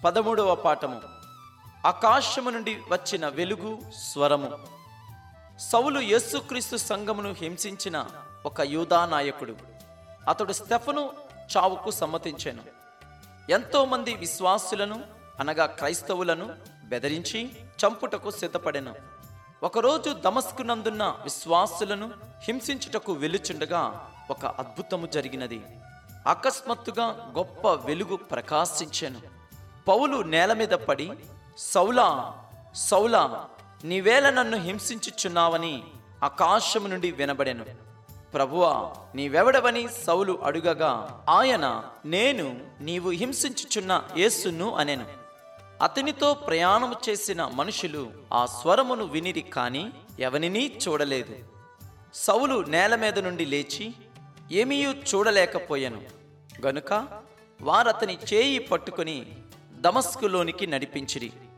పదమూడవ పాఠము ఆకాశము నుండి వచ్చిన వెలుగు స్వరము సౌలు యేసుక్రీస్తు సంఘమును హింసించిన ఒక యూదా నాయకుడు అతడు స్టెఫను చావుకు సమ్మతించాను ఎంతో మంది విశ్వాసులను అనగా క్రైస్తవులను బెదిరించి చంపుటకు సిద్ధపడెను ఒకరోజు దమస్కునందున్న విశ్వాసులను హింసించుటకు వెలుచుండగా ఒక అద్భుతము జరిగినది అకస్మాత్తుగా గొప్ప వెలుగు ప్రకాశించాను పౌలు నేల మీద పడి సౌలా సౌలా నీవేళ నన్ను హింసించుచున్నావని ఆకాశము నుండి వినబడెను ప్రభువా నీవెవడవని సౌలు అడుగగా ఆయన నేను నీవు హింసించుచున్న యేసును అనెను అతనితో ప్రయాణము చేసిన మనుషులు ఆ స్వరమును వినిరి కాని ఎవనినీ చూడలేదు సౌలు నేల మీద నుండి లేచి ఏమీయూ చూడలేకపోయాను గనుక వారతని చేయి పట్టుకొని దమస్కులోనికి నడిపించిరి